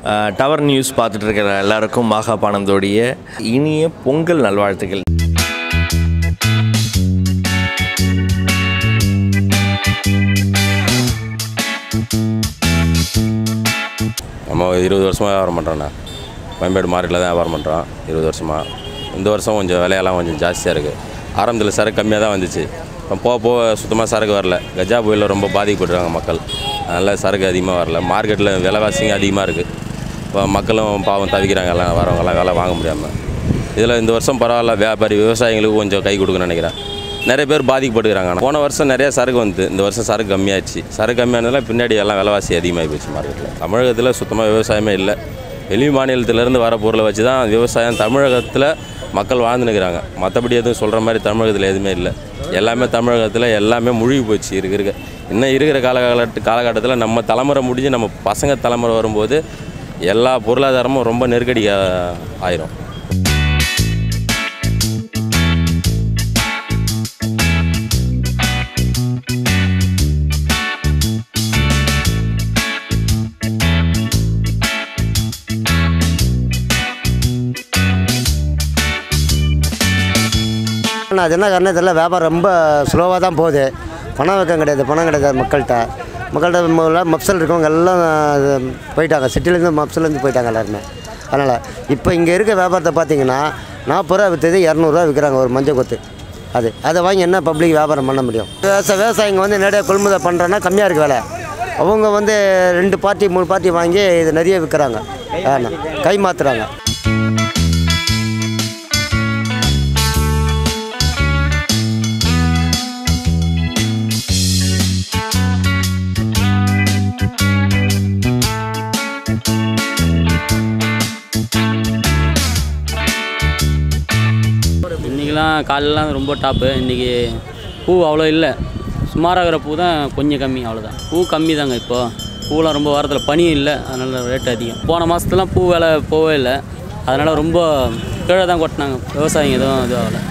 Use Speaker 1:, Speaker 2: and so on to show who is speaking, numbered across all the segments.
Speaker 1: அஹ், tower news பார்த்துட்டு இருக்கிற எல்லாருக்கும் மாகா பானந்தோடைய இனிய பொங்கல் நல்வாழ்த்துக்கள்
Speaker 2: நம்ம இருபது வருஷமாக வியாபாரம் பண்ணுறோண்ணா கோயம்பேடு மார்க்கெட்டில் தான் வியாபாரம் பண்ணுறோம் இருபது வருஷமாக இந்த வருஷம் கொஞ்சம் விலையெல்லாம் கொஞ்சம் ஜாஸ்தியாக இருக்குது ஆரம்பத்தில் சரக்கு கம்மியாக தான் வந்துச்சு இப்போ போக போக சுத்தமாக சரக்கு வரல கஜா புயலில் ரொம்ப பாதிக்கப்பட்டுருக்காங்க மக்கள் அதனால் சரக்கு அதிகமாக வரல மார்க்கெட்டில் விலைவாசிங்க அதிகமாக இருக்குது இப்போ மக்களும் பாவம் தவிக்கிறாங்க எல்லாம் வரவங்கெல்லாம் வேலை வாங்க முடியாமல் இதில் இந்த வருஷம் பரவாயில்ல வியாபாரி விவசாயிகளுக்கு கொஞ்சம் கை கொடுக்குன்னு நினைக்கிறேன் நிறைய பேர் பாதிக்கப்பட்டுக்கிறாங்க ஆனா, போன வருஷம் நிறைய சரக்கு வந்து இந்த வருஷம் சரக்கு கம்மியாச்சு சரக்கு கம்மியானதுல பின்னாடி எல்லாம் விலைவாசி அதிகமாகி போச்சு மார்க்கெட்டில் தமிழகத்தில் சுத்தமாக விவசாயமே இல்லை வெளி மாநிலத்திலேருந்து வர பொருளை வச்சு தான் விவசாயம் தமிழகத்தில் மக்கள் வாழ்ந்துனுக்கிறாங்க மற்றபடி எதுவும் சொல்கிற மாதிரி தமிழகத்தில் எதுவுமே இல்லை எல்லாமே தமிழகத்தில் எல்லாமே முழுகி போச்சு இருக்க இருக்க இன்னும் இருக்கிற காலகட்ட காலகட்டத்தில் நம்ம தலைமுறை முடிஞ்சு நம்ம பசங்க தலைமுறை வரும்போது எல்லா பொருளாதாரமும் ரொம்ப நெருக்கடி ஆ- ஆயிரும்
Speaker 3: ஆனால் அது என்ன காரணம் தெரியல வியாபாரம் ரொம்ப ஸ்லோவாக தான் போகுது பணம் வைக்கம் கிடையாது பணம் கிடையாது மக்கள்கிட்ட மக்கள்கிட்ட முதல்ல மப்சல் இருக்கவங்க எல்லாம் அது போயிட்டாங்க சிட்டிலேருந்து மப்சல்லேருந்து போயிட்டாங்க எல்லாருமே அதனால் இப்போ இங்கே இருக்க வியாபாரத்தை பார்த்தீங்கன்னா நாற்பது ரூபா விற்றது இரநூறுவா விற்கிறாங்க ஒரு மஞ்சள் கொத்து அது அதை வாங்கி என்ன பப்ளிக் வியாபாரம் பண்ண முடியும் விவசாய விவசாயிங்க வந்து நிறைய கொள்முதல் பண்ணுறோன்னா கம்மியாக இருக்கு விலை அவங்க வந்து ரெண்டு பார்ட்டி மூணு பார்ட்டி வாங்கி இது நிறைய விற்கிறாங்க ஆமாம் கை மாற்றுறாங்க
Speaker 4: இன்றைக்கெலாம் காலையிலாம் ரொம்ப டாப்பு இன்றைக்கி பூ அவ்வளோ இல்லை சுமாராகிற பூ தான் கொஞ்சம் கம்மி அவ்வளோதான் பூ கம்மி தாங்க இப்போ பூலாம் ரொம்ப வாரத்தில் பனியும் இல்லை அதனால் ரேட் அதிகம் போன மாதத்துலாம் பூ விலை போகவே இல்லை அதனால் ரொம்ப கீழே தான் கொட்டினாங்க விவசாயிங்க எதுவும் இது ஆகலை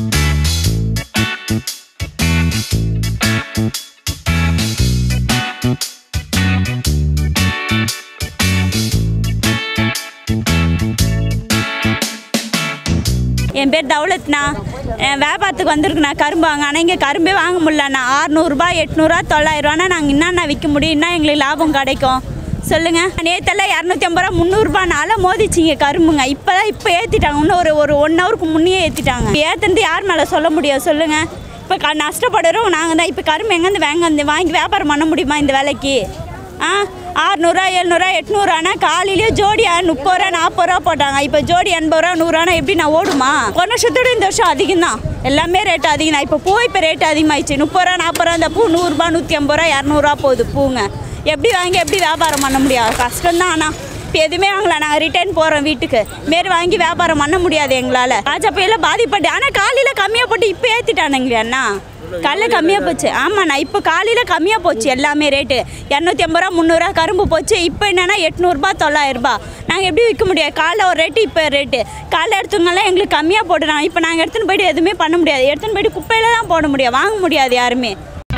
Speaker 5: என் பேர் தௌலத்ண்ணா என் வியாபாரத்துக்கு வந்திருக்குண்ணா கரும்பு வாங்க ஆனால் இங்கே கரும்பே வாங்க முடியலண்ணா ஆறுநூறுபா எட்நூறுவா தொள்ளாயிரரூவானா நாங்கள் என்னண்ணா விற்க முடியும் என்ன எங்களுக்கு லாபம் கிடைக்கும் சொல்லுங்கள் நேற்றெல்லாம் இரநூத்தி ஐம்பது ரூபா முந்நூறுபானால மோதிச்சிங்க கரும்புங்க இப்போ தான் இப்போ ஏற்றிட்டாங்க இன்னும் ஒரு ஒரு ஒன் ஹவருக்கு முன்னே ஏற்றிட்டாங்க ஏற்றுனது யார் மேலே சொல்ல முடியும் சொல்லுங்கள் இப்போ க நஷ்டப்படுறோம் நாங்கள் தான் இப்போ கரும்பு எங்கேருந்து வாங்க வந்து வாங்கி வியாபாரம் பண்ண முடியுமா இந்த விலைக்கு ஆ ஆறுநூறுவா எழுநூறுவா எட்நூறுவானா காலையிலேயே ஜோடி முப்பது ரூபா நாற்பது ரூபா போட்டாங்க இப்போ ஜோடி எண்பது ரூபா நூறுரூவானா எப்படி நான் ஓடுமா போன வருஷத்தோட இந்த வருஷம் அதிகம் தான் எல்லாமே ரேட் அதிகம் தான் இப்போ பூ இப்போ ரேட் அதிகமாகிடுச்சு முப்பது ரூபா நாற்பது ரூபா இந்த பூ நூறுரூபா நூற்றி ஐம்பது ரூபா இரநூறுவா போகுது பூங்க எப்படி வாங்கி எப்படி வியாபாரம் பண்ண முடியாது கஷ்டம்தான் ஆனால் இப்போ எதுவுமே வாங்கல நாங்கள் ரிட்டர்ன் போகிறோம் வீட்டுக்கு மாரி வாங்கி வியாபாரம் பண்ண முடியாது எங்களால் ராஜா புயலில் பாதிப்பட்டு ஆனால் காலையில் கம்மியாக போட்டு இப்போ ஏற்றிட்டானுங்களே அண்ணா கல்ல கம்மியாக போச்சு ஆமாண்ணா இப்போ காலையில் கம்மியாக போச்சு எல்லாமே ரேட்டு இரநூத்தி ஐம்பது ரூபா முந்நூறுரூவா கரும்பு போச்சு இப்போ என்னென்னா எட்நூறுபா தொள்ளாயிரரூபா நாங்கள் எப்படி விற்க முடியாது காலைல ஒரு ரேட்டு இப்போ ரேட்டு காலைல எடுத்தவங்கலாம் எங்களுக்கு கம்மியாக போட்டுறாங்க இப்போ நாங்கள் எடுத்துன்னு போயிட்டு எதுவுமே பண்ண முடியாது எடுத்துன்னு போயிட்டு குப்பையில் தான் போட முடியும் வாங்க முடியாது யாருமே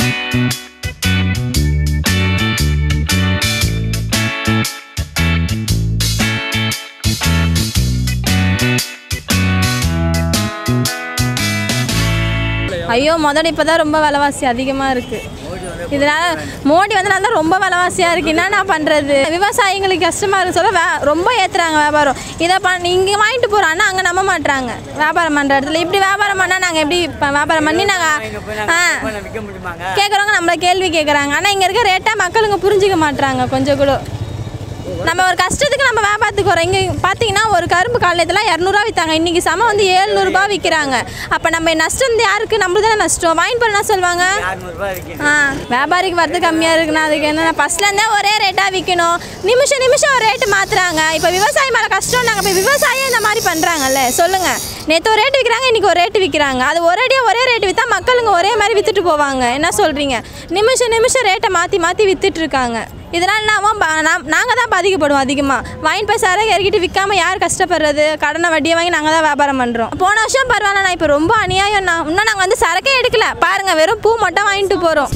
Speaker 6: ஐயோ முதல்ல இப்போ தான் ரொம்ப விலைவாசி அதிகமாக இருக்குது இதனால் மோடி வந்தனால தான் ரொம்ப விலைவாசியாக இருக்குது என்னண்ணா பண்ணுறது விவசாயிங்களுக்கு கஷ்டமாக இருக்கு சொல்ல வே ரொம்ப ஏற்றுறாங்க வியாபாரம் இதை பண்ண இங்கே வாங்கிட்டு போகிறோம் ஆனால் அங்கே நம்ப மாட்றாங்க வியாபாரம் பண்ணுற இடத்துல இப்படி வியாபாரம் பண்ணால் நாங்கள் எப்படி இப்போ வியாபாரம் பண்ணி நாங்கள் ஆ கேட்குறவங்க நம்மளை கேள்வி கேட்குறாங்க ஆனால் இங்கே இருக்க ரேட்டாக மக்களுங்க புரிஞ்சிக்க மாட்றாங்க கொஞ்சம் கூட நம்ம ஒரு கஷ்டத்துக்கு நம்ம வியாபாரத்துக்கு வரோம் இங்கே பார்த்தீங்கன்னா ஒரு கரும்பு காலையத்தில் இரநூறுவா விற்றாங்க இன்றைக்கி சம வந்து ஏழ்நூறுபா விற்கிறாங்க அப்போ நம்ம நஷ்டம் வந்து யாருக்கு நம்மளுக்கு தானே நஷ்டம் வாங்கி போனா சொல்லுவாங்க ஆ வியாபாரிக்கு வரது கம்மியாக இருக்குன்னா அதுக்கு என்ன ஃபஸ்ட்லேருந்தே ஒரே ரேட்டாக விற்கணும் நிமிஷம் நிமிஷம் ஒரு ரேட்டு மாற்றுறாங்க இப்போ விவசாயி மேலே கஷ்டம் நாங்கள் இப்போ விவசாயம் இந்த மாதிரி பண்ணுறாங்கல்ல சொல்லுங்கள் நேற்று ஒரு ரேட்டு விற்கிறாங்க இன்றைக்கி ஒரு ரேட்டு விற்கிறாங்க அது ஒரேடியாக ஒரே ரேட்டு விற்றா மக்களுங்க ஒரே மாதிரி விற்றுட்டு போவாங்க என்ன சொல்கிறீங்க நிமிஷம் நிமிஷம் ரேட்டை மாற்றி மாற்றி விற்றுட்டு இருக்காங்க இதனால் நாம நாங்கள் தான் பாதிக்கப்படுவோம் அதிகமாக வாங்கி போய் சரக்கு இறக்கிட்டு விற்காம யார் கஷ்டப்படுறது கடனை வட்டியை வாங்கி நாங்கள் தான் வியாபாரம் பண்ணுறோம் போன வருஷம் பரவாயில்ல நான் இப்போ ரொம்ப அநியாயம் நான் இன்னும் நாங்கள் வந்து சரக்கே எடுக்கல பாருங்கள் வெறும் பூ மட்டும் வாங்கிட்டு போகிறோம்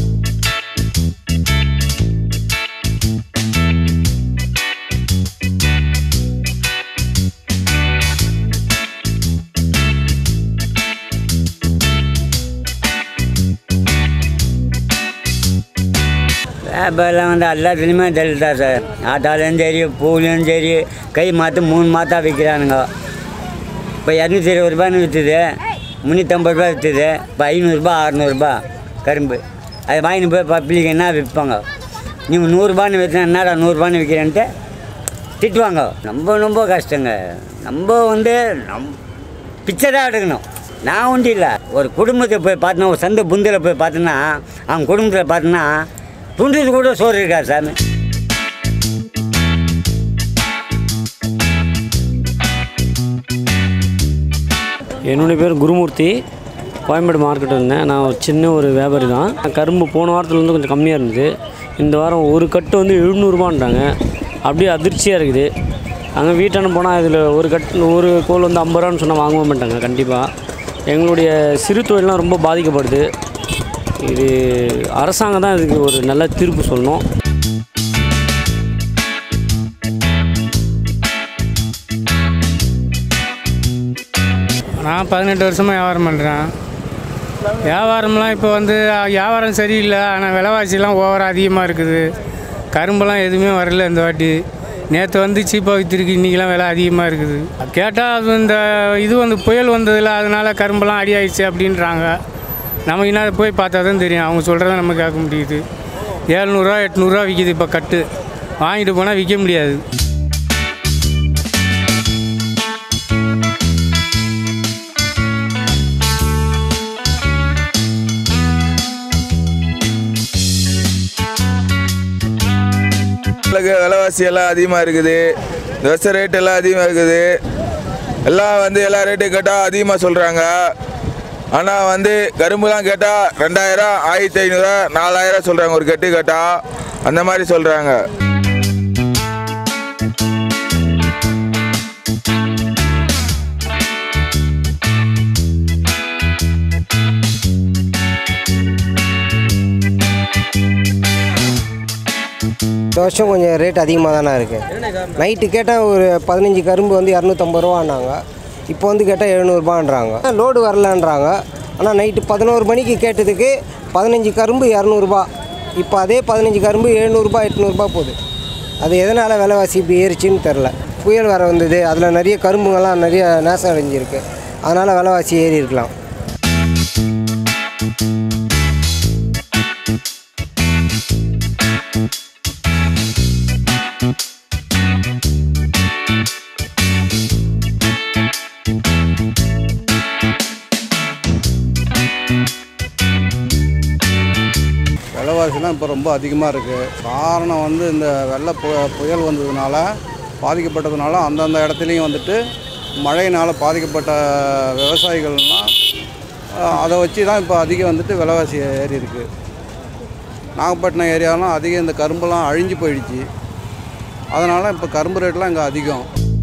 Speaker 7: வியாபாரம் வந்து எல்லாத்துலேயுமே டல் தான் சார் ஆட்டாலையும் சரி பூலையும் சரி கை மாற்று மூணு மாதம் விற்கிறானுங்க இப்போ இரநூத்தி இருபது ரூபான்னு விற்றுது முந்நூற்றம்பது ரூபா விற்றுது இப்போ ஐநூறுரூபா அறநூறுபா கரும்பு அதை வாங்கிட்டு போய் பப்ளிக் என்ன விற்பாங்க நீங்கள் நூறுரூபான்னு விற்றுனா என்னடா நூறுரூபான்னு விற்கிறேன்ட்டு திட்டுவாங்க ரொம்ப ரொம்ப கஷ்டங்க நம்ம வந்து நம் பிச்சை தான் எடுக்கணும் நான் ஒன்றும் இல்லை ஒரு குடும்பத்தை போய் பார்த்தோன்னா ஒரு சந்தை புந்தில் போய் பார்த்தோன்னா அவங்க குடும்பத்தில் பார்த்தோன்னா துண்டுக்கு கூட சோறு இருக்காது சாமி
Speaker 8: என்னுடைய பேர் குருமூர்த்தி கோயம்பேடு மார்க்கெட் இருந்தேன் நான் ஒரு சின்ன ஒரு வியாபாரி தான் கரும்பு போன வாரத்தில் வந்து கொஞ்சம் கம்மியாக இருந்தது இந்த வாரம் ஒரு கட்டு வந்து எழுநூறுபான்றாங்க அப்படியே அதிர்ச்சியாக இருக்குது அங்கே வீட்டான போனால் இதில் ஒரு கட் ஒரு கோல் வந்து ஐம்பது ரூபான்னு சொன்னால் வாங்க மாட்டாங்க கண்டிப்பாக எங்களுடைய சிறு தொழிலாம் ரொம்ப பாதிக்கப்படுது இது அரசாங்கம் தான் இதுக்கு ஒரு நல்ல தீர்ப்பு சொல்லணும்
Speaker 9: நான் பதினெட்டு வருஷமாக வியாபாரம் பண்ணுறேன் வியாபாரம்லாம் இப்போ வந்து அஹ், வியாபாரம் சரியில்லை ஆனால் விலைவாசிலாம் ஓவராக அதிகமாக இருக்குது கரும்பெல்லாம் எதுவுமே வரல இந்த வாட்டி நேற்று வந்து சீப்பாக விற்றுருக்கு இன்றைக்கெலாம் விலை அதிகமாக இருக்குது கேட்டால் அது இந்த இது வந்து புயல் வந்ததில்ல அதனால கரும்பெல்லாம் அடி ஆயிடுச்சு அப்படின்றாங்க நமக்கு என்ன போய் பார்த்தா தான் தெரியும் அவங்க சொல்கிறத நம்ம கேட்க முடியுது ஏழ்நூறுரூவா எட்நூறுரூவா விற்கிது இப்போ கட்டு வாங்கிட்டு போனால் விற்க முடியாது
Speaker 10: உங்களுக்கு விலைவாசி எல்லாம் அதிகமாக இருக்குது விவசாய ரேட் எல்லாம் அதிகமாக இருக்குது எல்லாம் வந்து எல்லா ரேட்டும் கேட்டால் அதிகமாக சொல்கிறாங்க ஆனால் வந்து கரும்புலாம் கேட்டால் ரெண்டாயிரம் ஆயிரத்தி ஐநூறுரூவா நாலாயிரம் சொல்கிறாங்க ஒரு கட்டு கேட்டால் அந்த மாதிரி சொல்கிறாங்க
Speaker 11: இந்த வருஷம் கொஞ்சம் ரேட் அதிகமாக தானே இருக்குது நைட்டு கேட்டால் ஒரு பதினஞ்சு கரும்பு வந்து இரநூத்தம்பது ரூபான்னாங்க இப்போ வந்து கேட்டால் எழுநூறுபான்றாங்க லோடு வரலன்றாங்க ஆனால் நைட்டு பதினோரு மணிக்கு கேட்டதுக்கு பதினஞ்சு கரும்பு இரநூறுபா இப்போ அதே பதினஞ்சு கரும்பு எழுநூறுபா எட்நூறுபா போகுது அது எதனால் விலைவாசி இப்படி ஏறிச்சின்னு தெரில புயல் வேறு வந்தது அதில் நிறைய கரும்புங்கள்லாம் நிறைய நேசம் அடைஞ்சிருக்கு அதனால் விலைவாசி ஏறி இருக்கலாம்
Speaker 12: விலைவாசிலாம் இப்போ ரொம்ப அதிகமாக இருக்குது காரணம் வந்து இந்த வெள்ள பு புயல் வந்ததுனால பாதிக்கப்பட்டதுனால அந்தந்த இடத்துலையும் வந்துட்டு மழையினால் பாதிக்கப்பட்ட விவசாயிகள்லாம் அஹ், அதை வச்சு தான் இப்போ அதிகம் வந்துட்டு விலைவாசி ஏறி இருக்கு நாகப்பட்டினம் ஏரியாலாம் அதிகம் இந்த கரும்பெல்லாம் அழிஞ்சு போயிடுச்சு அதனால் இப்போ கரும்பு ரேட்லாம் இங்கே அதிகம்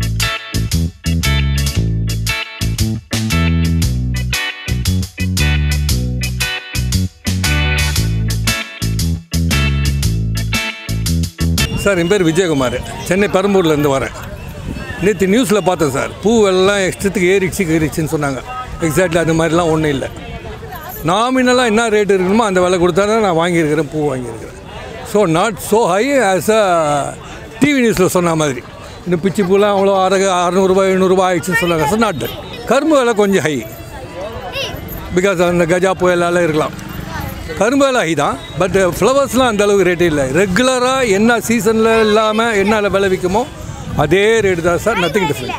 Speaker 13: சார் என் பேர் விஜயகுமார் சென்னை பெரம்பூர்லேருந்து வரேன் நேற்று நியூஸில் பார்த்தேன் சார் பூ எல்லாம் இஷ்டத்துக்கு ஏறிச்சு ஏறிச்சுன்னு சொன்னாங்க எக்ஸாக்ட்லி அது மாதிரிலாம் ஒன்றும் இல்லை நாமினலாக என்ன ரேட் இருக்கணுமோ அந்த விலை கொடுத்தா தான் நான் வாங்கியிருக்கிறேன் பூ வாங்கியிருக்கிறேன் so not so high as a TV நியூஸில் சொன்ன மாதிரி இந்த பிச்சி பூலாம் அவ்வளோ அரை அறநூறுபா எழுநூறுபா ஆயிடுச்சுன்னு சொன்னாங்க சார் நாட் கரும்பு விலை கொஞ்சம் ஹை பிகாஸ் அந்த கஜா புயலால் இருக்கலாம் கரும்பு விலை ஹை தான் பட் ஃப்ளவர்ஸ்லாம் அந்த அளவுக்கு ரேட்டு இல்லை ரெகுலராக என்ன சீசனில் இல்லாமல் என்ன விலை விற்குமோ அதே ரேட்டு தான் சார் நத்திங் டிஃப்ரெண்ட்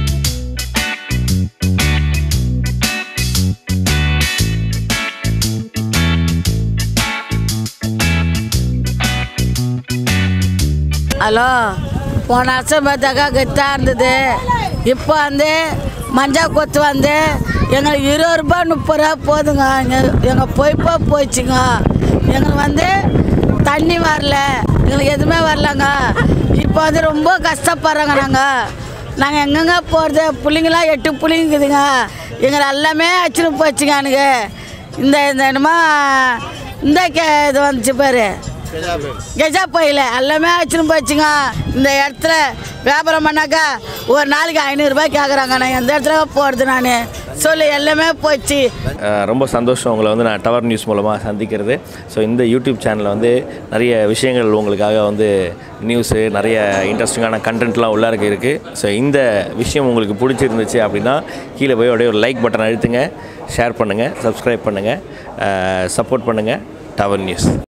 Speaker 14: ஹலோ போன வருஷம் பார்த்தாக்கா கெத்தாக இருந்தது இப்போ வந்து மஞ்சள் கொத்து வந்து எங்களுக்கு இருபது ரூபா முப்பது ரூபா போதுங்க எங்கள் எங்கள் பொய்ப்பா போயிடுச்சுங்க எங்களுக்கு வந்து தண்ணி வரல எங்களுக்கு எதுவுமே வரலங்க இப்போ வந்து ரொம்ப கஷ்டப்படுறோங்க நாங்கள் நாங்கள் எங்கெங்க போகிறது பிள்ளைங்களாம் எட்டு பிள்ளைங்குதுங்க எங்களை எல்லாமே அச்சுன்னு போச்சுங்க எனக்கு இந்த இந்த என்னமோ இந்த கே இது வந்துச்சு பாரு கெஜா போயில எல்லாமே வச்சுன்னு போச்சுங்க இந்த இடத்துல வியாபாரம் பண்ணாக்கா ஒரு நாளைக்கு ஐநூறுரூபாய் கேட்குறாங்க நான் எந்த இடத்துல போகிறது நான் சொல்லு எல்லாமே போச்சு
Speaker 1: அஹ் ரொம்ப சந்தோஷம் உங்களை வந்து நான் டவர் நியூஸ் மூலமாக சந்திக்கிறது ஸோ இந்த யூடியூப் சேனலில் வந்து நிறைய விஷயங்கள் உங்களுக்காக வந்து நியூஸு நிறைய இன்ட்ரெஸ்டிங்கான கண்டென்ட்லாம் உள்ளார இருக்குது ஸோ இந்த விஷயம் உங்களுக்கு பிடிச்சிருந்துச்சு அப்படின்னா கீழே போய் அப்படியே ஒரு லைக் பட்டன் அழுத்துங்க ஷேர் பண்ணுங்கள் சப்ஸ்கிரைப் பண்ணுங்கள் சப்போர்ட் பண்ணுங்கள் டவர் நியூஸ்